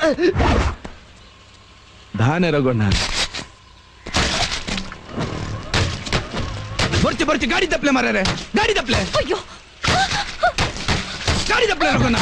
ಧಾನೆ ರಘೋಣ ಬರ್ತಿ ಬರ್ತಿ ಗಾಡಿ ತಪ್ಲೆ ಮಾರ್ಯಾರೆ ಗಾಡಿ ತಪ್ಲೆ ಅಯ್ಯೋ ಗಾಡಿ ತಪ್ಲೆ ರಘೋಣ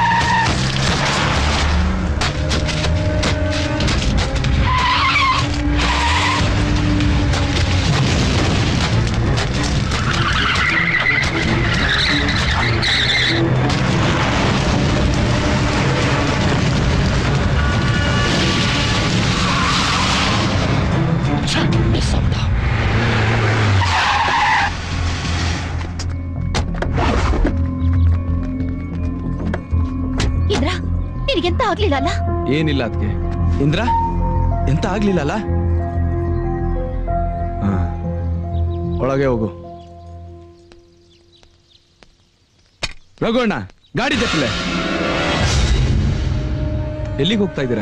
ಇಂದ್ರ ನಿನಗೆಂತ ಆಗ್ಲಿಲ್ಲ ಅಲ್ಲ ಏನಿಲ್ಲ ಅದಕ್ಕೆ ಇಂದ್ರ ಎಂತ ಆಗ್ಲಿಲ್ಲ ಅಲ್ಲ ಹಾ. ಒಳಗೆ ಹೋಗು ರಘುವಣ್ಣ ಗಾಡಿ ತಪ್ಪಲೆ ಎಲ್ಲಿಗೆ ಹೋಗ್ತಾ ಇದ್ದೀರಾ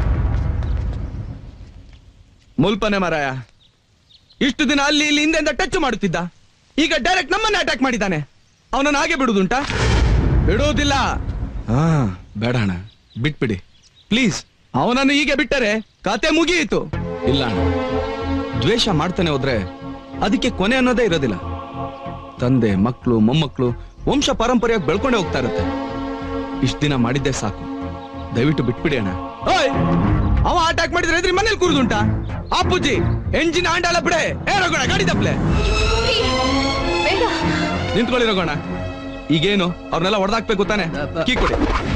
ಮುಲ್ಪನೆ ಮಾರಾಯ ಇಷ್ಟು ದಿನ ಅಲ್ಲಿ ಇಲ್ಲಿ ಹಿಂದೆಂದ ಟಚ್ ಮಾಡುತ್ತಿದ್ದ ಈಗ ಡೈರೆಕ್ಟ್ ನಮ್ಮನ್ನೇ ಅಟ್ಯಾಕ್ ಮಾಡಿದ್ದಾನೆ ಅವನನ್ನು ಹಾಗೆ ಬಿಡುವುದುಂಟಾ ಬಿಡುವುದಿಲ್ಲ ಹಾ ಬೇಡ ಅಣ್ಣ ಬಿಟ್ಬಿಡಿ ಪ್ಲೀಸ್ ಅವನನ್ನು ಹೀಗೆ ಬಿಟ್ಟರೆ ಕತೆ ಮುಗಿಯಿತು ಇಲ್ಲ ಅಣ್ಣ ದ್ವೇಷ ಮಾಡ್ತಾನೆ ಹೋದ್ರೆ ಅದಕ್ಕೆ ಕೊನೆ ಅನ್ನೋದೇ ಇರೋದಿಲ್ಲ ತಂದೆ ಮಕ್ಕಳು ಮೊಮ್ಮಕ್ಕಳು ವಂಶ ಪಾರಂಪರ್ಯವಾಗಿ ಬೆಳ್ಕೊಂಡೇ ಹೋಗ್ತಾ ಇರುತ್ತೆ ಇಷ್ಟ ದಿನ ಮಾಡಿದ್ದೆ ಸಾಕು ದಯವಿಟ್ಟು ಬಿಟ್ಬಿಡಿ ಅಣ್ಣ ಓಯ್ ಅವ ಅಟ್ಯಾಕ್ ಮಾಡಿದ್ರೆ ಎದ್ರಿ ಮನೇಲಿ ಕೂರುದುಂಟಾ ಅಪ್ಪುಜಿ ಎಂಜಿನ್ ಆಂಡಾಲ ಬಿಡೆ ಏ ರಘೋಣ ಗಾಡಿ ತಪ್ಪಲೆ ಬೇಡ ನಿಂತ್ಕೊಳ್ಳಿ ರಘೋಣ ಈಗೇನು ಅವ್ರನ್ನೆಲ್ಲ ಹೊಡೆದಾಕ್ಬೇಕು ತಾನೆ ಕೀ ಕೊಡಿ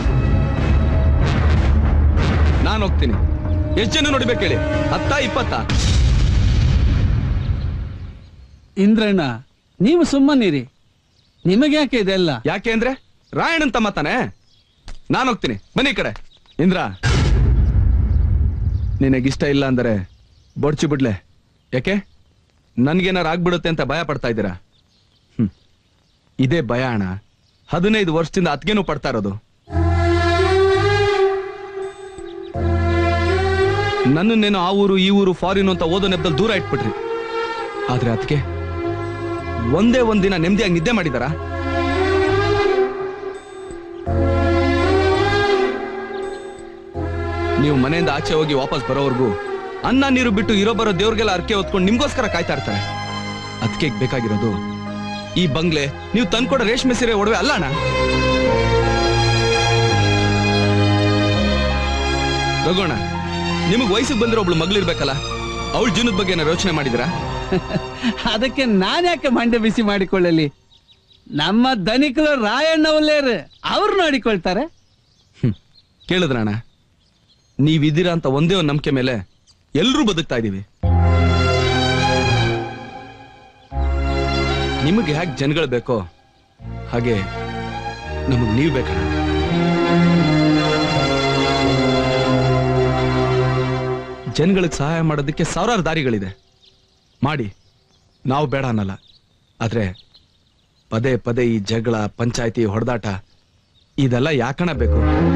ನಾನು ಹೋಗ್ತೀನಿ ಎಷ್ಟು ಜನ ನೋಡ್ಬೇಕು ಹೇಳಿ ಹತ್ತ ಇಪ್ಪತ್ತ ಇಂದ್ರಣ್ಣ ನೀವು ಸುಮ್ಮನಿರಿ ನಿಮಗೆ ಯಾಕೆ ಇದೆಲ್ಲ ಯಾಕೆ ಅಂದ್ರೆ ರಾಯಣ್ಣನ್ ತಮ್ಮ ತಾನೆ ನಾನು ಹೋಗ್ತೀನಿ ಬನ್ನಿ ಈ ಕಡೆ ಇಂದ್ರ ನಿನಗಿಷ್ಟ ಇಲ್ಲ ಅಂದರೆ ಬೊಡ್ಚಿ ಬಿಡ್ಲೆ ಯಾಕೆ ನನ್ಗೇನಾರು ಆಗ್ಬಿಡುತ್ತೆ ಅಂತ ಭಯ ಪಡ್ತಾ ಇದ್ದೀರಾ ಹ್ಮ್ ಇದೇ ಭಯ ಅಣ್ಣ ಹದಿನೈದು ವರ್ಷದಿಂದ ಅತ್ಗೇನು ಪಡ್ತಾ ಇರೋದು ನನ್ನನ್ನೇನೋ ಆ ಊರು ಈ ಊರು ಫಾರಿನ್ ಅಂತ ಓದೋ ನೆಪದಲ್ಲಿ ದೂರ ಇಟ್ಬಿಟ್ರಿ ಆದ್ರೆ ಅದಕ್ಕೆ ಒಂದೇ ಒಂದಿನ ನೆಮ್ಮದಿಯಾಗಿ ನಿದ್ದೆ ಮಾಡಿದಾರಾ ನೀವು ಮನೆಯಿಂದ ಆಚೆ ಹೋಗಿ ವಾಪಸ್ ಬರೋವರೆಗೂ ಅನ್ನ ನೀರು ಬಿಟ್ಟು ಇರೋ ಬರೋ ದೇವ್ರಿಗೆಲ್ಲ ಅರ್ಕೆ ಹೊತ್ಕೊಂಡು ನಿಮ್ಗೋಸ್ಕರ ಕಾಯ್ತಾ ಇರ್ತಾರೆ ಅದಕ್ಕೆ ಬೇಕಾಗಿರೋದು ಈ ಬಂಗ್ಲೆ ನೀವು ತಂದ್ಕೊಡೋ ರೇಷ್ಮೆ ಸೀರೆ ಒಡವೆ ಅಲ್ಲ ಅಣ್ಣ ರಘೋಣ ನಿಮಗ್ ವಯಸ್ಸಿಗೆ ಬಂದಿರೋ ಒಬ್ಳು ಮಗಳಿರ್ಬೇಕಲ್ಲ ಅವಳ ಜೀವನದ ಬಗ್ಗೆ ಏನಾರು ಯೋಚನೆ ಮಾಡಿದಿರಾ ಅದಕ್ಕೆ ನಾನು ಯಾಕೆ ಮಂಡೆ ಬಿಸಿ ಮಾಡಿಕೊಳ್ಳಲಿ ನಮ್ಮ ಧನಿಕರು ರಾಯಣ್ಣ ಒಲ್ಲೇರು ಅವ್ರು ನೋಡಿಕೊಳ್ತಾರೆ ಕೇಳಿದ್ರಣ್ಣ ನೀವಿದ್ದೀರಾ ಅಂತ ಒಂದೇ ಒಂದು ನಂಬಿಕೆ ಮೇಲೆ ಎಲ್ಲರೂ ಬದುಕ್ತಾ ಇದ್ದೀವಿ ನಿಮಗೆ ಹೇಗೆ ಜನಗಳು ಬೇಕೋ ಹಾಗೆ ನಮಗ್ ನೀವು ಬೇಕಣ್ಣ ಜನಗಳಿಗೆ ಸಹಾಯ ಮಾಡೋದಕ್ಕೆ ಸಾವಿರಾರು ದಾರಿಗಳಿದೆ ಮಾಡಿ ನಾವು ಬೇಡ ಅನ್ನಲ್ಲ ಆದ್ರೆ ಪದೇ ಪದೇ ಈ ಜಗಳ ಪಂಚಾಯತಿ ಹೊಡೆದಾಟ ಇದೆಲ್ಲ ಯಾಕಣ ಬೇಕು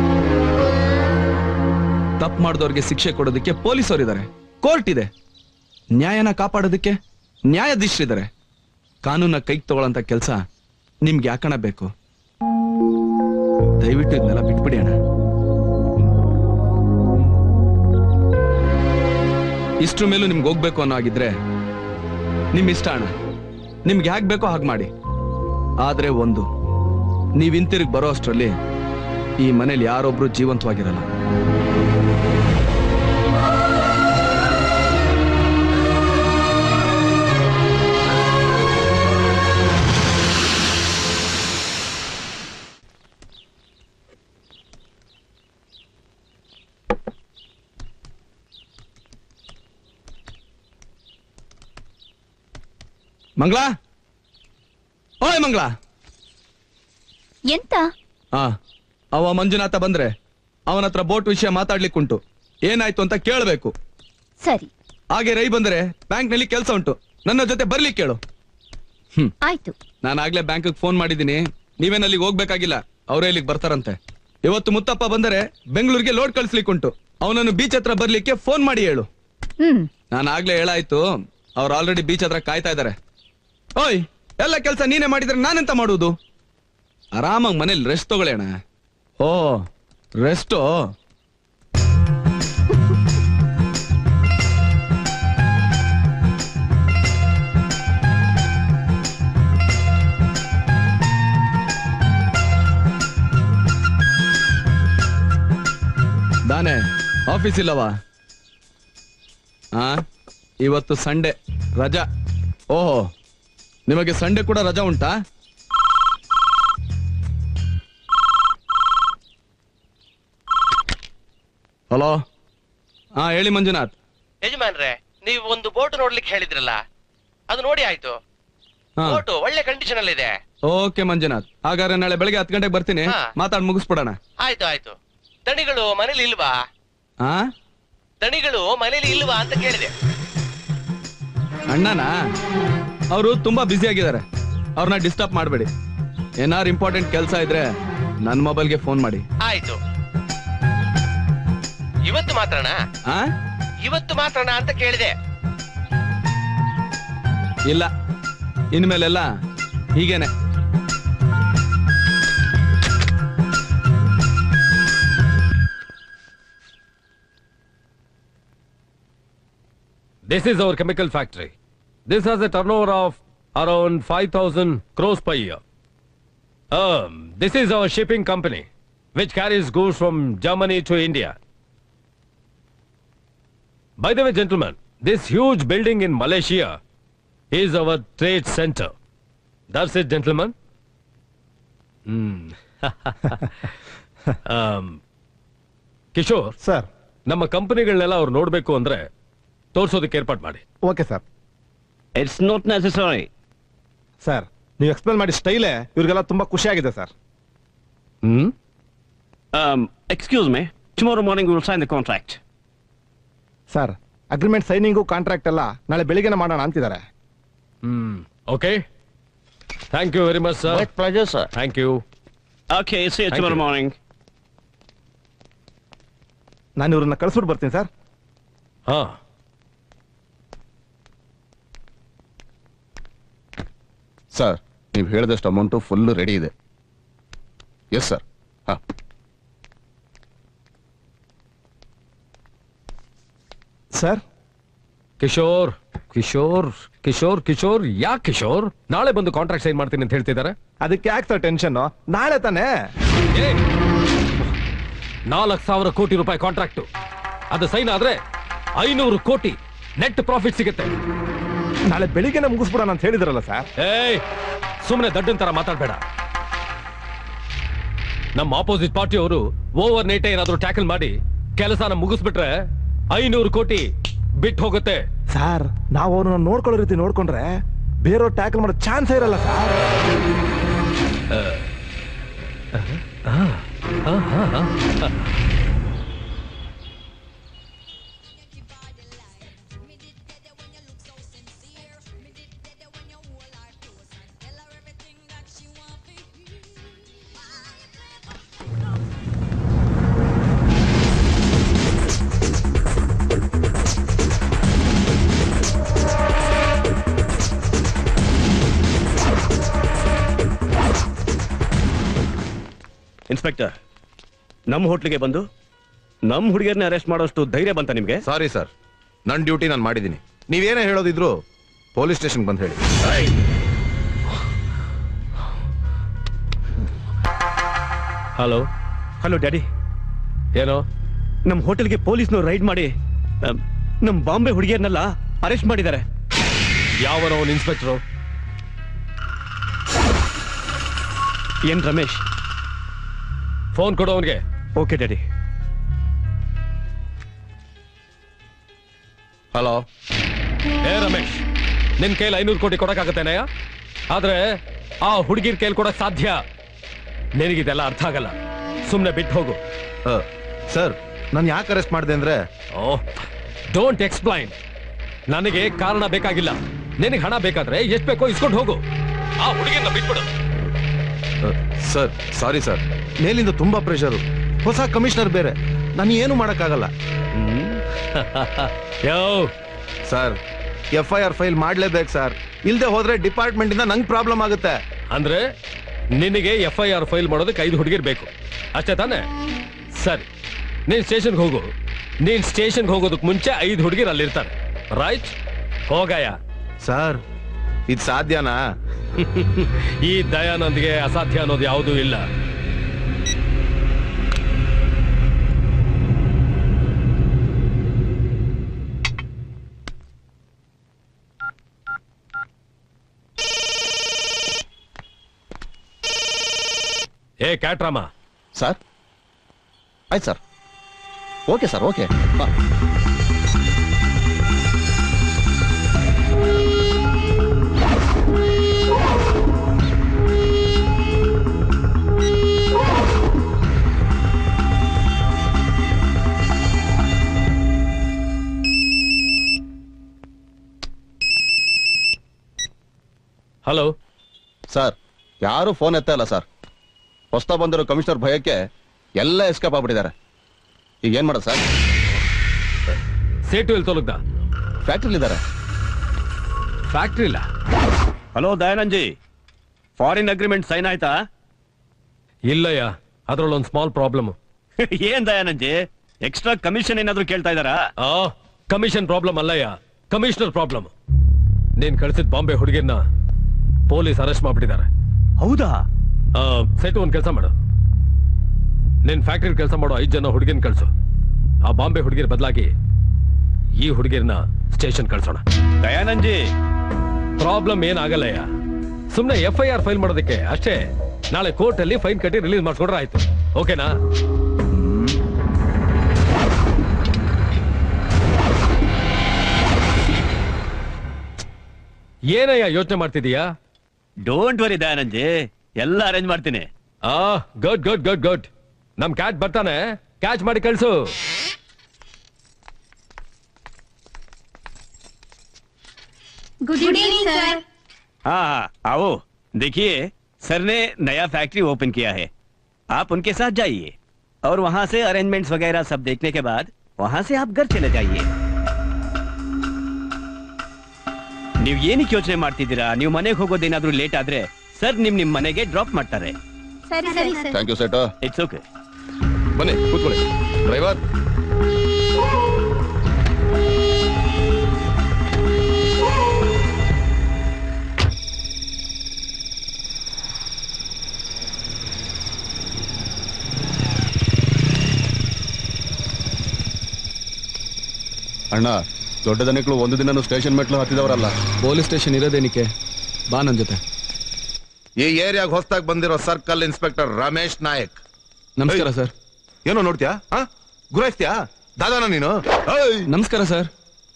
ತಪ್ಪು ಮಾಡಿದವ್ರಿಗೆ ಶಿಕ್ಷೆ ಕೊಡೋದಕ್ಕೆ ಪೊಲೀಸರು ಕೋರ್ಟ್ ಇದೆ ನ್ಯಾಯನ ಕಾಪಾಡೋದಕ್ಕೆ ನ್ಯಾಯಾಧೀಶರಿದ್ದಾರೆ ಕಾನೂನ ಕೈಗೆ ತಗೊಳ್ಳೋಂತ ಕೆಲಸ ನಿಮ್ಗೆ ಯಾಕಣ ಬೇಕು ದಯವಿಟ್ಟು ಇದನ್ನೆಲ್ಲ ಬಿಟ್ಬಿಡಿ ಅಣ್ಣ ಇಷ್ಟ್ರ ಮೇಲೂ ನಿಮ್ಗೆ ಹೋಗ್ಬೇಕು ಅನ್ನೋ ಆಗಿದ್ರೆ ನಿಮ್ ಇಷ್ಟ ಅಣ್ಣ ನಿಮ್ಗೆ ಹೇಗ್ ಬೇಕೋ ಹಾಗೆ ಮಾಡಿ ಆದ್ರೆ ಒಂದು ನೀವ್ ಹಿಂತಿರುಗಿ ಬರೋ ಅಷ್ಟ್ರಲ್ಲಿ ಈ ಮನೇಲಿ ಯಾರೊಬ್ರು ಜೀವಂತವಾಗಿರಲ್ಲ ಮಂಗಳ ಓಯ್ ಮಂಗಳ ಎಂತ ಆ ಅವ ಮಂಜುನಾಥ ಬಂದ್ರೆ ಅವನ ಹತ್ರ ಬೋಟ್ ವಿಷಯ ಮಾತಾಡ್ಲಿಕ್ಕುಂಟು ಏನಾಯ್ತು ಅಂತ ಕೇಳಬೇಕು ಸರಿ ಹಾಗೆ ರೈ ಬಂದ್ರೆ ಬ್ಯಾಂಕ್ ನಲ್ಲಿ ಕೆಲಸ ಉಂಟು ನನ್ನ ಜೊತೆ ಬರ್ಲಿಕ್ಕೆ ಕೇಳು ಹ್ಮ್ ಆಯ್ತು ನಾನು ಆಗ್ಲೇ ಬ್ಯಾಂಕ್ ಫೋನ್ ಮಾಡಿದೀನಿ ನೀವೇನ್ ಅಲ್ಲಿಗೆ ಹೋಗ್ಬೇಕಾಗಿಲ್ಲ ಅವರೇ ಇಲ್ಲಿಗೆ ಬರ್ತಾರಂತೆ ಇವತ್ತು ಮುತ್ತಪ್ಪ ಬಂದರೆ ಬೆಂಗಳೂರಿಗೆ ಲೋಡ್ ಕಳಿಸ್ಲಿಕ್ಕುಂಟು ಅವನನ್ನು ಬೀಚ್ ಹತ್ರ ಬರ್ಲಿಕ್ಕೆ ಫೋನ್ ಮಾಡಿ ಹೇಳು ಹ್ಮ್ ನಾನು ಆಗ್ಲೇ ಹೇಳಾಯ್ತು ಅವ್ರು ಆಲ್ರೆಡಿ ಬೀಚ್ ಹತ್ರ ಕಾಯ್ತಾ ಇದ್ದಾರೆ ಓಯ್ ಎಲ್ಲ ಕೆಲಸ ನೀನೇ ಮಾಡಿದ್ರೆ ನಾನೆಂತ ಮಾಡುವುದು ಆರಾಮಾಗಿ ಮನೇಲಿ ರೆಸ್ಟ್ ತಗೊಳ್ಳೋಣ ಓ ರೆಸ್ಟು ಆಫೀಸ್ ಇಲ್ಲವಾ ಆ ಇವತ್ತು ಸಂಡೇ ರಜಾ ಓಹೋ ನಿಮಗೆ ಸಂಡೇ ಕೂಡ ರಜಾ ಉಂಟಾ ಹಲೋ ಹಾ ಹೇಳಿ ಮಂಜುನಾಥ್ ಯಜಮಾನ್ರೆ ನೀವು ಒಂದು ಬೋಟ್ ನೋಡ್ಲಿಕ್ಕೆ ಹೇಳಿದ್ರಲ್ಲ ಅದು ನೋಡಿ ಆಯ್ತು ಹಾ ಬೋಟ್ ಒಳ್ಳೆ ಕಂಡೀಷನ್ ಅಲ್ಲಿ ಇದೆ ಓಕೆ ಮಂಜುನಾಥ್ ಹಾಗಾದ್ರೆ ನಾಳೆ ಬೆಳಗ್ಗೆ ಹತ್ತು ಗಂಟೆಗೆ ಬರ್ತೀನಿ ಹಾ. ಮಾತಾಡಿ ಮುಗಿಸ್ಬಿಡೋಣ ಆಯ್ತು ಆಯ್ತು ದಣಿಗಳು ಮನೇಲಿ ಇಲ್ವಾ ಹಾ ದಣಿಗಳು ಮನೇಲಿ ಇಲ್ವಾ ಅಂತ ಕೇಳಿದೆ ಅಣ್ಣನಾ ಅವರು ತುಂಬಾ ಬ್ಯುಸಿ ಆಗಿದ್ದಾರೆ ಅವ್ರನ್ನ ಡಿಸ್ಟರ್ಬ್ ಮಾಡಬೇಡಿ ಏನಾರು ಇಂಪಾರ್ಟೆಂಟ್ ಕೆಲಸ ಇದ್ರೆ ನನ್ನ ಮೊಬೈಲ್ಗೆ ಫೋನ್ ಮಾಡಿ ಆಯ್ತು ಇವತ್ತು ಮಾತ್ರಣ ಆ ಇವತ್ತು ಮಾತ್ರಣ ಅಂತ ಕೇಳಿದೆ ಇಲ್ಲ ಇನ್ಮೇಲೆಲ್ಲ ಹೀಗೇನೆ This is our chemical factory. This has a turnover of around 5,000 crores per year. Um, this is our shipping company, which carries goods from Germany to India. By the way, gentlemen, this huge building in Malaysia is our trade center. That's it, gentlemen. Hmm. um, Kishore sir ನಮ್ಮ ಕಂಪನಿಗಳನ್ನೆಲ್ಲ ಅವ್ರು ನೋಡ್ಬೇಕು ಅಂದ್ರೆ ತೋರ್ಸೋದಕ್ಕೆ ಏರ್ಪಾಟ್ ಮಾಡಿ okay sir It's not necessary. Sir ನೀವು explain ಮಾಡಿ ಸ್ಟೈಲೇ ಇವ್ರಿಗೆಲ್ಲ ತುಂಬಾ ಖುಷಿಯಾಗಿದೆ sir hmm Um, excuse me. Tomorrow morning we will sign the contract. Sir agreement signing contract ಎಲ್ಲ ನಾಳೆ ಬೆಳಿಗ್ಗೆನೆ ಮಾಡೋಣ ಅಂತಿದ್ದಾರೆ hmm okay thank you very much sir With pleasure, sir. Thank you Okay, see you Thank tomorrow you. morning. ನಾನು ಇವ್ರನ್ನ ಕಳ್ಸ್ಬಿಟ್ಟು ಬರ್ತೀನಿ sir ಹಾ sir ನೀವು ಹೇಳಿದಷ್ಟು ಅಮೌಂಟು ಫುಲ್ ರೆಡಿ ಇದೆ ಎಸ್ ಸರ್ ಹಾಂ ಸರ್ ಕಿಶೋರ್ ಕಿಶೋರ್ ಕಿಶೋರ್ ಕಿಶೋರ್ ಯಾಕೆ ಕಿಶೋರ್ ನಾಳೆ ಬಂದು ಕಾಂಟ್ರಾಕ್ಟ್ ಸೈನ್ ಮಾಡ್ತೀನಿ ಅಂತ ಹೇಳ್ತಿದ್ದಾರೆ ಅದಕ್ಕೆ ಯಾಕೆ ಸರ್ ಟೆನ್ಷನ್ ನಾಳೆ ತಾನೇ ನಾಲ್ಕು ಸಾವಿರ ಕೋಟಿ ರೂಪಾಯಿ ಕಾಂಟ್ರಾಕ್ಟ್ ಅದು ಸೈನ್ ಆದ್ರೆ ಐನೂರು ಕೋಟಿ ನೆಟ್ ಪ್ರಾಫಿಟ್ ಸಿಗುತ್ತೆ ನಾಳೆ ಬೆಳಿಗ್ಗೆನೆ ಮುಗಿಸ್ಬಿಡೋಣ ಅಂತ ಹೇಳಿದ್ರಲ್ಲ ಸರ್ ಏಯ್ ಸುಮ್ಮನೆ ದಡ್ಡನ್ ತರ ಮಾತಾಡ್ಬೇಡ ನಮ್ಮ ಆಪೋಸಿಟ್ ಪಾರ್ಟಿ ಅವರು ಓವರ್ ನೈಟ್ ಏನಾದ್ರೂ ಟ್ಯಾಕಲ್ ಮಾಡಿ ಕೆಲಸನ ಮುಗಿಸ್ಬಿಟ್ರೆ ಐನೂರು ಕೋಟಿ ಬಿಟ್ಟು ಹೋಗುತ್ತೆ ಸರ್ ನಾವು ಅವ್ರನ್ನ ನೋಡ್ಕೊಳ್ಳೋ ರೀತಿ ನೋಡ್ಕೊಂಡ್ರೆ ಬೇರೆಯವ್ರು ಟ್ಯಾಕಲ್ ಮಾಡೋ ಚಾನ್ಸ್ ಇರಲ್ಲ ಸರ್ ಇನ್ಸ್ಪೆಕ್ಟರ್ ನಮ್ಮ ಹೋಟ್ಲಿಗೆ ಬಂದು ನಮ್ಮ ಹುಡುಗಿಯರನ್ನ ಅರೆಸ್ಟ್ ಮಾಡೋಷ್ಟು ಧೈರ್ಯ ಬಂತ ನಿಮ್ಗೆ ಸಾರಿ ಸರ್ ನನ್ನ ಡ್ಯೂಟಿ ನಾನು ಮಾಡಿದ್ದೀನಿ ನೀವೇನೇ ಹೇಳೋದಿದ್ರು ಪೊಲೀಸ್ ಸ್ಟೇಷನ್ ಬಂದು ಹೇಳಿ ಹಲೋ ಹಲೋ ಡ್ಯಾಡಿ ಏನೋ ನಮ್ಮ ಹೋಟೆಲ್ಗೆ ಪೊಲೀಸ್ನವ್ರು ರೈಡ್ ಮಾಡಿ ಅಮ್, ನಮ್ಮ ಬಾಂಬೆ ಹುಡುಗಿಯರನ್ನೆಲ್ಲ ಅರೆಸ್ಟ್ ಮಾಡಿದ್ದಾರೆ ಯಾವನೋ ಅವನ್ ಇನ್ಸ್ಪೆಕ್ಟ್ರು ಏನ್ ರಮೇಶ್ ಫೋನ್ ಕೊಡು ಅವನ್ಗೆ ಓಕೆ ಡ್ಯಾಡಿ ಹಲೋ ಏ ರಮೇಶ್ ನಿನ್ ಕೈಲಿ ಐನೂರು ಕೋಟಿ ಕೊಡಕ್ಕಾಗತ್ತೇನಯ್ಯ ಆದ್ರೆ ಆ ಹುಡುಗಿರ್ ಕೈಲಿ ಕೊಡಕ್ ಸಾಧ್ಯ ನಿನಗಿದೆಲ್ಲ ಅರ್ಥ ಆಗಲ್ಲ ಸುಮ್ನೆ ಬಿಟ್ಟು ಹೋಗು ಸರ್ ನಾನು ಯಾಕೆ ಅರೆಸ್ಟ್ ಮಾಡಿದೆ ಅಂದ್ರೆ ಓ ಡೋಂಟ್ ಎಕ್ಸ್ಪ್ಲೈನ್ ನನಗೆ ಕಾರಣ ಬೇಕಾಗಿಲ್ಲ ನಿನಗೆ ಹಣ ಬೇಕಾದ್ರೆ ಎಷ್ಟ್ ಬೇಕೋ ಇಸ್ಕೊಂಡು ಹೋಗು ಆ ಹುಡುಗಿನ ಬಿಟ್ಬಿಡು ಸರ್ ಸಾರಿ ಸರ್ ಮೇಲಿಂದ ತುಂಬಾ ಪ್ರೆಷರು ಹೊಸ ಕಮಿಷನರ್ ಬೇರೆ ನಾನು ಏನು ಮಾಡೋಕ್ಕಾಗಲ್ಲ ಯೋ sir F I R file ಮಾಡ್ಲೇಬೇಕು ಸರ್ ಇಲ್ಲದೆ ಹೋದ್ರೆ ಡಿಪಾರ್ಟ್ಮೆಂಟ್ ಇಂದ ನಂಗೆ ಪ್ರಾಬ್ಲಮ್ ಆಗುತ್ತೆ ಅಂದ್ರೆ ನಿನಗೆ ಎಫ್ ಐ ಆರ್ ಫೈಲ್ ಮಾಡೋದಕ್ಕೆ ಐದು ಹುಡುಗಿರ್ ಬೇಕು ಅಷ್ಟೇ ತಾನೆ ಸರಿ ನೀನ್ ಸ್ಟೇಷನ್ಗೆ ಹೋಗು ನೀನ್ ಸ್ಟೇಷನ್ಗೆ ಹೋಗೋದಕ್ಕೆ ಮುಂಚೆ ಐದು ಹುಡುಗಿರ್ ಅಲ್ಲಿರ್ತಾರೆ ರೈಟ್ ಹೋಗಯ್ಯ ಸರ್ ಇದು ಸಾಧ್ಯನಾ ಈ ದಯಾನಂದ್ಗೆ ಅಸಾಧ್ಯ ಅನ್ನೋದು ಯಾವುದೂ ಇಲ್ಲ ಏ ಕ್ಯಾಟ್ರಾಮ ಸರ್ ಆಯ್ತು ಸರ್ ಓಕೆ ಸರ್ ಓಕೆ ಹಾಂ ಹಲೋ ಸರ್ ಯಾರು ಫೋನ್ ಎತ್ತ ಇಲ್ಲ ಸರ್ ಹೊಸ್ತಾ ಬಂದಿರೋ ಕಮಿಷನರ್ ಭಯಕ್ಕೆ ಎಲ್ಲ ಎಸ್ಕೇಪ್ ಆಗ್ಬಿಟ್ಟಿದ್ದಾರೆ ಈಗ ಏನ್ ಮಾಡೋದು ಸರ್ ಸೇಟು ಎಲ್ಲಿ ತೊಲಗ್ದ ಫ್ಯಾಕ್ಟ್ರಿಲಿದ್ದಾರೆ ಫ್ಯಾಕ್ಟ್ರಿ ಇಲ್ಲ ಹಲೋ ದಯಾನಂಜಿ ಫಾರಿನ್ ಅಗ್ರಿಮೆಂಟ್ ಸೈನ್ ಆಯ್ತಾ ಇಲ್ಲಯ್ಯ ಅದ್ರಲ್ಲಿ ಒಂದು ಸ್ಮಾಲ್ ಪ್ರಾಬ್ಲಮ್ ಏನ್ ದಯಾನಂಜಿ ಎಕ್ಸ್ಟ್ರಾ ಕಮಿಷನ್ ಏನಾದ್ರು ಕೇಳ್ತಾ ಇದಾರಾ ಆ ಕಮಿಷನ್ ಪ್ರಾಬ್ಲಮ್ ಅಲ್ಲಯ್ಯ ಕಮಿಷನರ್ ಪ್ರಾಬ್ಲಮ್ ನೀನ್ ಕಳಿಸಿದ ಬಾಂಬೆ ಹುಡುಗಿನ ಪೊಲೀಸ್ ಅರೆಸ್ಟ್ ಮಾಡ್ಬಿಟ್ಟಿದ್ದಾರೆ ಹೌದಾ ಆ, ಸೆಟು ಒಂದ್ ಕೆಲಸ ಮಾಡು ನಿನ್ ಫ್ಯಾಕ್ಟ್ರಿ ಕೆಲಸ ಮಾಡೋ ಐದ್ ಜನ ಹುಡುಗಿನ ಕಳ್ಸು ಆ ಬಾಂಬೆ ಹುಡುಗಿರ್ ಬದಲಾಗಿ ಈ ಹುಡುಗಿರ್ನ ಸ್ಟೇಷನ್ ಕಳ್ಸೋಣ ದಯಾನಂಜಿ ಪ್ರಾಬ್ಲಮ್ ಏನಾಗಲ್ಲಯ್ಯ ಸುಮ್ನೆ ಎಫ್ ಐ ಆರ್ ಫೈಲ್ ಮಾಡೋದಕ್ಕೆ ಅಷ್ಟೇ ನಾಳೆ ಕೋರ್ಟ್ ಅಲ್ಲಿ ಫೈನ್ ಕಟ್ಟಿ ರಿಲೀಸ್ ಮಾಡಿಸ್ಕೊಂಡ್ರೆ ಆಯ್ತು ಓಕೆನಾ ಏನಯ್ಯ ಯೋಚನೆ ಮಾಡ್ತಿದೀಯಾ ಡೋಂಟ್ ವರಿ ದಯಾನಂಜಿ ಎಲ್ಲ ಅರೇಂಜ್ ಮಾಡ್ತೀನಿ ಆ ಗುಡ್ ಗುಡ್ ಗುಡ್ ಗುಡ್ ನಮ್ ಕ್ಯಾಚ್ ಬರ್ತಾನೆ ಕ್ಯಾಚ್ ಮಾಡಿ ಕಳ್ಸು ಗುಡ್ ಈವ್ನಿಂಗ್ ಸರ್ हाँ हाँ आओ देखिए सर ने नया फैक्ट्री ओपन किया है आप उनके साथ जाइए और वहां से अरेंजमेंट्स वगैरह सब देखने के बाद वहां से आप घर चले जाइए ನೀವು ಏನಕ್ಕೆ ಯೋಚನೆ ಮಾಡ್ತಿದ್ದೀರಾ ನೀವು ಮನೆಗೆ ಹೋಗೋದೇನಾದ್ರೂ ಲೇಟ್ ಆದ್ರೆ ಸರ್ ನಿಮ್ ನಿಮ್ ಮನೆಗೆ ಡ್ರಾಪ್ ಮಾಡ್ತಾರೆ ಸರಿ ಸರಿ sir thank you Seth it's okay ಬನ್ನಿ ಕೂತ್ಕೊಳ್ಳಿ ಡ್ರೈವರ್ ಅಣ್ಣ ದೊಡ್ಡ ದನಿಗಳು ಒಂದು ದಿನ ಸ್ಟೇಷನ್ ಮೆಟ್ಲು ಹತ್ತಿದವರಲ್ಲ ಪೊಲೀಸ್ ಸ್ಟೇಷನ್ ಇರೋದೇನಿಕೆ ಬಾ ನನ್ ಜೊತೆ ಈ ಏರಿಯಾಗ ಹೊಸದಾಗಿ ಬಂದಿರೋ ಸರ್ಕಲ್ ಇನ್ಸ್ಪೆಕ್ಟರ್ ರಮೇಶ್ ನಾಯಕ್ ನಮಸ್ಕಾರ ಸರ್ ಏನೋ ನೋಡ್ತೀಯಾ ಹಾ ಗುರಾಯಿಸ್ತೀಯಾ ದಾದಾನ ನೀನು ಏಯ್! ನಮಸ್ಕಾರ ಸರ್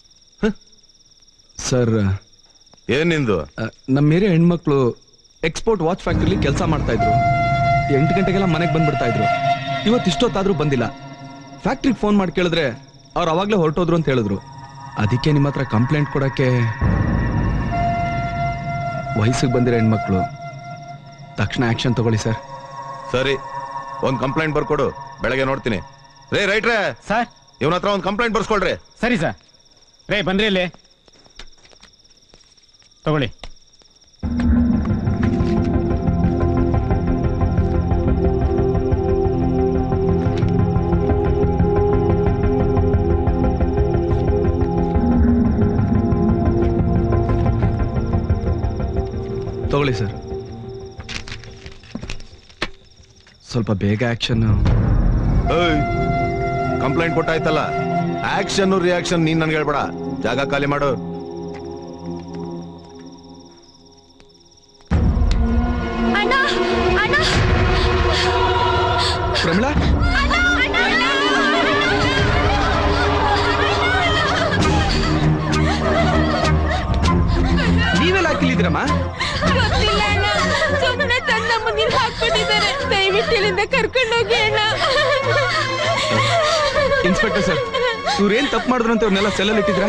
ಸರ್ ಏನ್ ನಿಂದು ನಮ್ಮ ಏರಿಯಾ ಹೆಣ್ಮಕ್ಳು ಎಕ್ಸ್ಪೋರ್ಟ್ ವಾಚ್ ಫ್ಯಾಕ್ಟ್ರಿಲಿ ಕೆಲಸ ಮಾಡ್ತಾ ಇದ್ರು ಎಂಟು ಗಂಟೆಗೆಲ್ಲ ಮನೆಗೆ ಬಂದ್ಬಿಡ್ತಾ ಇದ್ರು ಇವತ್ತು ಇಷ್ಟೊತ್ತಾದ್ರೂ ಬಂದಿಲ್ಲ ಫ್ಯಾಕ್ಟ್ರಿಗೆ ಫೋನ್ ಮಾಡಿ ಕೇಳಿದ್ರೆ ಅವ್ರು ಅವಾಗಲೇ ಹೊರಟೋದ್ರು ಅಂತ ಹೇಳಿದ್ರು ಅದಕ್ಕೆ ನಿಮ್ಮ ಹತ್ರ ಕಂಪ್ಲೇಂಟ್ ಕೊಡಕ್ಕೆ ವಯಸ್ಸಿಗೆ ಬಂದಿರೋ ಹೆಣ್ಮಕ್ಳು ತಕ್ಷಣ ಆಕ್ಷನ್ ತಗೊಳ್ಳಿ ಸರ್ ಸರಿ ಒಂದ್ ಕಂಪ್ಲೇಂಟ್ ಬರ್ಕೊಡು ಬೆಳಗ್ಗೆ ನೋಡ್ತೀನಿ ರೇ ರೈಟ್ರೇ ಸರ್ ಇವನ ಹತ್ರ ಒಂದ್ ಕಂಪ್ಲೇಂಟ್ ಬರ್ಸ್ಕೊಳ್ರಿ ಸರಿ ಸರ್ ರೇ ಬನ್ರಿ ಇಲ್ಲಿ ತಗೊಳ್ಳಿ ತಗೊಳ್ಳಿ ಸರ್ ಸ್ವಲ್ಪ ಬೇಗ ಆಕ್ಷನ್ ಕಂಪ್ಲೇಂಟ್ ಕೊಟ್ಟಾಯ್ತಲ್ಲ ಆಕ್ಷನ್ ರಿಯಾಕ್ಷನ್ ನೀನ್ ನನ್ಗೆ ಹೇಳ್ಬೇಡ ಜಾಗ ಖಾಲಿ ಮಾಡು ಅಣ್ಣ ಅಣ್ಣ ಪ್ರಮಿಳಾ ನೀವೆಲ್ಲ ಹಾಕಿಲ್ಲಿದ್ರಮ್ಮ ಗೊತ್ತಿಲ್ಲ ಅಣ್ಣ ಸುಮ್ಮನೆ ತಂದ ಮುಂದಿನ ಹಾಕ್ಬಿಟ್ಟಿದ್ದಾರೆ ದಯವಿಟ್ಟು ಇಲ್ಲಿಂದ ಕರ್ಕೊಂಡು ಹೋಗಿ ಅಣ್ಣ ಇನ್ಸ್ಪೆಕ್ಟರ್ ಸರ್ ಇವ್ರೇನ್ ತಪ್ಪು ಮಾಡಿದ್ರು ಅಂತ ಇವ್ರನ್ನೆಲ್ಲ ಸೆಲ್ಲಲ್ಲಿ ಇಟ್ಟಿದ್ರ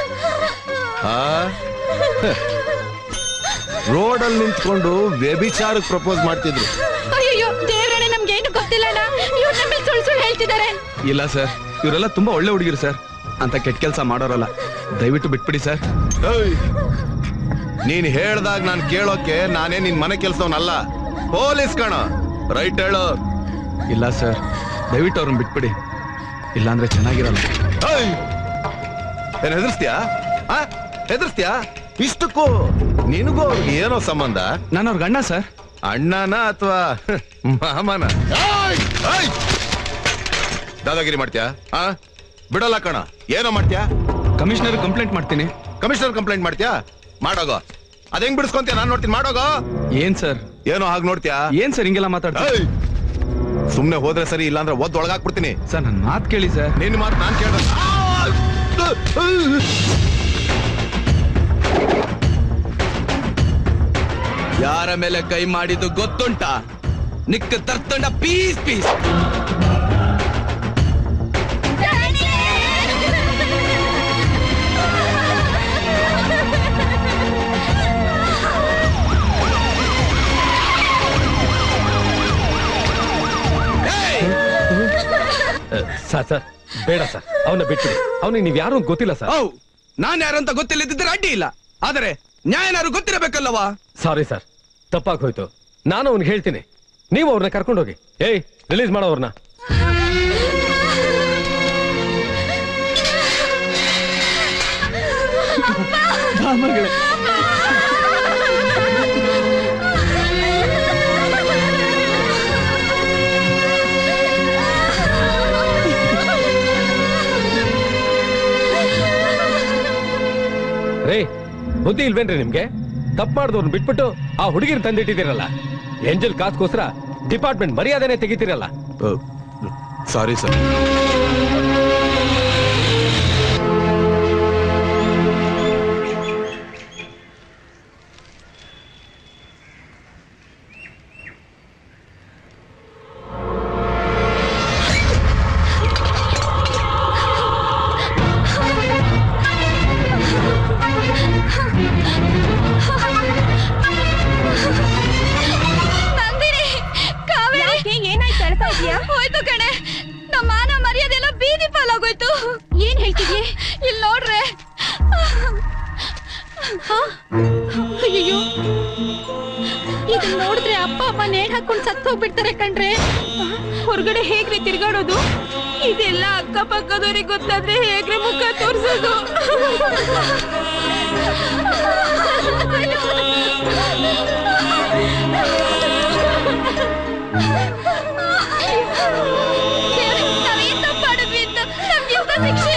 ರೋಡಲ್ಲಿ ನಿಂತ್ಕೊಂಡು ವ್ಯಭಿಚಾರಕ್ಕೆ ಪ್ರಪೋಸ್ ಮಾಡ್ತಿದ್ರು ಅಯ್ಯೋ ದೇವ್ರಣ್ಣ ನಮ್ಗೆ ಏನು ಗೊತ್ತಿಲ್ಲ ಅಣ್ಣ ಇವ್ರು ನಮ್ಮ ಸುಳ್ಳು ಸುಳ್ಳು ಹೇಳ್ತಿದ್ದಾರೆ ಇಲ್ಲ ಸರ್ ಇವರೆಲ್ಲ ತುಂಬಾ ಒಳ್ಳೆ ಹುಡುಗಿರು ಸರ್ ಅಂತ ಕೆಟ್ಟ ಕೆಲಸ ಮಾಡೋರಲ್ಲ ದಯವಿಟ್ಟು ಬಿಟ್ಬಿಡಿ ಸರ್ ಏಯ್! ನೀನ್ ಹೇಳ್ದಾಗ ನಾನ್ ಕೇಳೋಕೆ ನಾನೇ ನಿನ್ ಮನೆ ಕೆಲ್ಸವನಲ್ಲ ಪೊಲೀಸ್ ಕಣ ರೈಟ್ ಹೇಳು ಇಲ್ಲ ಸರ್ ದಯವಿಟ್ಟು ಅವ್ರನ್ನ ಬಿಟ್ಬಿಡಿ ಇಲ್ಲಾಂದ್ರೆ ಚೆನ್ನಾಗಿರಲ್ಲ ಏಯ್! ಏನ್ ಹೆದರ್ಸ್ತೀಯಾ ಆ ಹೆದರ್ಸ್ತೀಯಾ ಇಷ್ಟಕ್ಕೂ ನಿನಗೂ ಅವ್ರಿಗೆ ಏನೋ ಸಂಬಂಧ ನಾನು ಅವ್ರ ಗಂಡ ಸರ್ ಅಣ್ಣನ ಅಥವಾ ಮಾಮನ ಏಯ್! ಏಯ್! ದಾದಾಗಿರಿ ಮಾಡ್ತೀಯಾ ಆ ಬಿಡಲ್ಲ ಕಣ ಏನೋ ಮಾಡ್ತೀಯಾ ಕಮಿಷನರ್ ಕಂಪ್ಲೇಂಟ್ ಮಾಡ್ತೀನಿ ಕಮಿಷನರ್ ಕಂಪ್ಲೇಂಟ್ ಮಾಡ್ತೀಯಾ ಮಾಡೋಗೋ ಅದ್ ಹೆಂಗ್ ಬಿಡಿಸ್ಕೊಂತೀಯ ನಾನ್ ನೋಡ್ತೀನಿ ಮಾಡೋಗ ಏನ್ ಸರ್ ಏನೋ ಹಾಗೆ ನೋಡ್ತೀಯಾ ಏನ್ ಸರ್ ಹಿಂಗೆಲ್ಲ ಮಾತಾಡ್ತಾರೆ ಏಯ್! ಸುಮ್ನೆ ಹೋದ್ರೆ ಸರಿ ಇಲ್ಲಾಂದ್ರೆ ಒದ್ ಒಳಗಾಕ್ಬಿಡ್ತೀನಿ ಸರ್ ನನ್ ಮಾತ್ ಕೇಳಿ ಸರ್ ನಿನ್ ಮಾತು ನಾನ್ ಕೇಳ್ದ ಯಾರ ಮೇಲೆ ಕೈ ಮಾಡಿದ್ದು ಗೊತ್ತುಂಟಾ ನಿಕ್ಕ ತರ್ತಂಡ ಪೀಸ್ ಪೀಸ್ ಸರ್ ಸರ್ ಬೇಡ ಸರ್ ಅವನ್ನ ಬಿಟ್ಟು ಅವನಿಗೆ ನೀವ್ ಯಾರು ಅಂತ ಗೊತ್ತಿಲ್ಲ ಸರ್ ಹೌ ನಾನ್ ಯಾರಂತ ಗೊತ್ತಿಲ್ಲದಿದ್ದರೆ ಅಡ್ಡಿ ಇಲ್ಲ ಆದರೆ ನ್ಯಾಯನಾರು ಗೊತ್ತಿರಬೇಕಲ್ಲವಾ ಸಾರಿ ಸರ್ ತಪ್ಪಾಗಿ ಹೋಯ್ತು ನಾನು ಅವ್ನಿಗೆ ಹೇಳ್ತೀನಿ ನೀವು ಅವ್ರನ್ನ ಕರ್ಕೊಂಡೋಗಿ ಏಯ್ ರಿಲೀಸ್ ಮಾಡೋ ಅವ್ರನ್ನ ಬಾ ಮಗಳೇ ರೇ ಬುದ್ಧಿ ಇಲ್ವೇನ್ರಿ ನಿಮ್ಗೆ ತಪ್ಪು ಮಾಡಿದವ್ರನ್ನ ಬಿಟ್ಬಿಟ್ಟು ಆ ಹುಡುಗಿನ ತಂದಿಟ್ಟಿದ್ದೀರಲ್ಲ ಏಂಜಲ್ ಕಾಸ್ಗೋಸ್ಕರ ಡಿಪಾರ್ಟ್ಮೆಂಟ್ ಮರ್ಯಾದೆನೆ ತೆಗಿತೀರಲ್ಲ ಸಾರಿ ಸರ್ ನಂದಿನಿ ಕಾವೇರಿ ಏನಾಯ್ತು ಹೇಳ್ತಾ ಇದೀಯಾ ಹೋಯ್ತು ಕಣೆ ನಮ್ಮ ಮಾನ ಮರ್ಯಾದೆ ಎಲ್ಲ ಬೀದಿ ಪಾಲಾಗೋಯ್ತು ಏನ್ ಹೇಳ್ತಿದ್ಯೆ ಇಲ್ಲಿ ನೋಡ್ರೆ ಅಯ್ಯೋ ಇದನ್ನ ನೋಡಿದ್ರೆ ಅಪ್ಪ ಅಮ್ಮ ನೇಣ್ ಹಾಕೊಂಡು ಸತ್ತು ಹೋಗ್ಬಿಡ್ತಾರೆ ಕಣ್ರೆ ಹೊರಗಡೆ ಹೇಗ್ರಿ ತಿರ್ಗಾಡೋದು ಇದೆಲ್ಲ ಅಕ್ಕಪಕ್ಕದವ್ರಿಗೆ ಗೊತ್ತಾದ್ರೆ ಹೇಗ್ರೆ ಮುಖ ತೋರ್ಸೋದು ನಾವೇನ್ ತಪ್ಪು ಮಾಡಿದ್ವಿ ಅಂತ ನಮ್ಗೆ ಇಂಥ ಶಿಕ್ಷೆ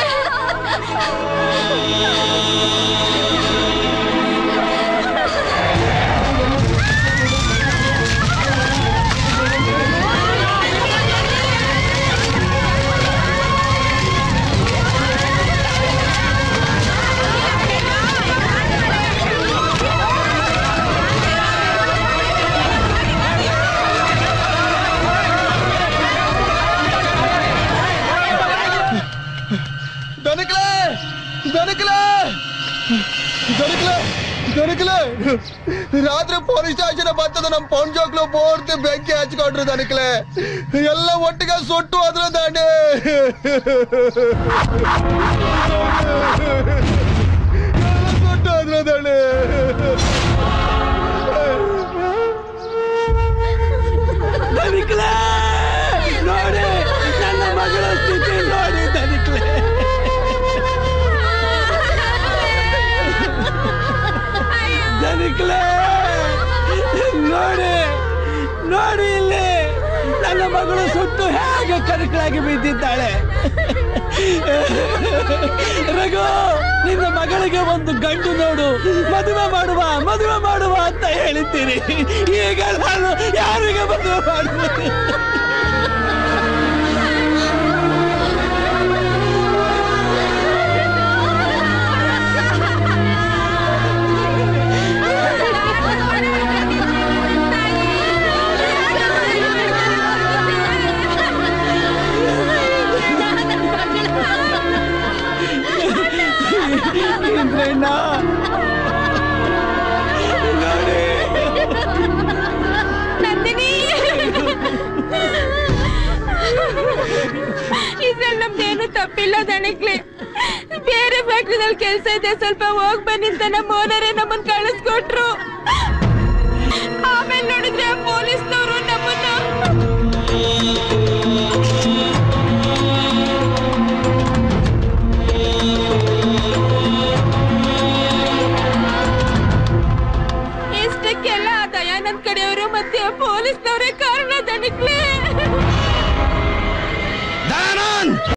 ದೊರಕಲೆ ದೊರಕಲೆ ದೊರಕಲೆ ದೊರಕಲೆ ರಾತ್ರಿ ಪೊಲೀಸ್ ಸ್ಟೇಷನ್ ಬರ್ತದ ನಮ್ ಪೌಂಜೋಕ್ಲು ಪೂರ್ತಿ ಬೆಂಕಿ ಹಚ್ಕೊಂಡ್ರು ದೊರಕಲೆ ಎಲ್ಲ ಒಟ್ಟಿಗೆ ಸುಟ್ಟು ಅದ್ರ ದಾಂಡೆ ಎಲ್ಲ ಸುಟ್ಟು ಅದ್ರ ದಾಂಡೆ ಧನಿಕ್ಲೆ ನೋಡಿ ನನ್ನ ಮಗಳ ಸ್ಥಿತಿ ನೋಡಿ ಧನಿಕ್ಲೆ ಧನಿಕ್ಲೆ ನೋಡಿ ನೋಡಿ ಇಲ್ಲಿ ನನ್ನ ಮಗಳು ಸುಟ್ಟು ಹೇಗೆ ಕನಕಳಾಗಿ ಬಿದ್ದಿದ್ದಾಳೆ ರಘು ನಿನ್ನ ಮಗಳಿಗೆ ಒಂದು ಗಂಡು ನೋಡು ಮದುವೆ ಮಾಡುವ ಮದುವೆ ಮಾಡುವ ಅಂತ ಹೇಳಿದ್ದೀರಿ ಈಗ ನಾನು ಯಾರಿಗೆ ಮದುವೆ ಮಾಡುವುದು ಇಂದ್ರಣ್ಣ ನೋಡಿ ನಂದಿನಿ ಇದ್ರಲ್ಲಿ ನಮ್ದೇನು ತಪ್ಪಿಲ್ಲ ದಣಕ್ಲೆ ಬೇರೆ ಫ್ಯಾಕ್ಟ್ರಿದಲ್ಲಿ ಕೆಲಸ ಇದೆ ಸ್ವಲ್ಪ ಹೋಗ್ ಬನ್ನಿ ಅಂತ ನಮ್ಮ ಓನರೇ ನಮ್ಮನ್ನ ಕಳಿಸ್ಕೊಟ್ರು ಆಮೇಲೆ ನೋಡಿದ್ರೆ ಪೊಲೀಸ್ನವರು ನಮ್ಮನ್ನ ಇಷ್ಟಕ್ಕೆಲ್ಲ ಆ ದಯಾನಂದ್ ಕಡೆಯವರು ಮತ್ತೆ ಪೊಲೀಸ್ನವರೇ ಕಾರಣ ದಣಕ್ಲೆ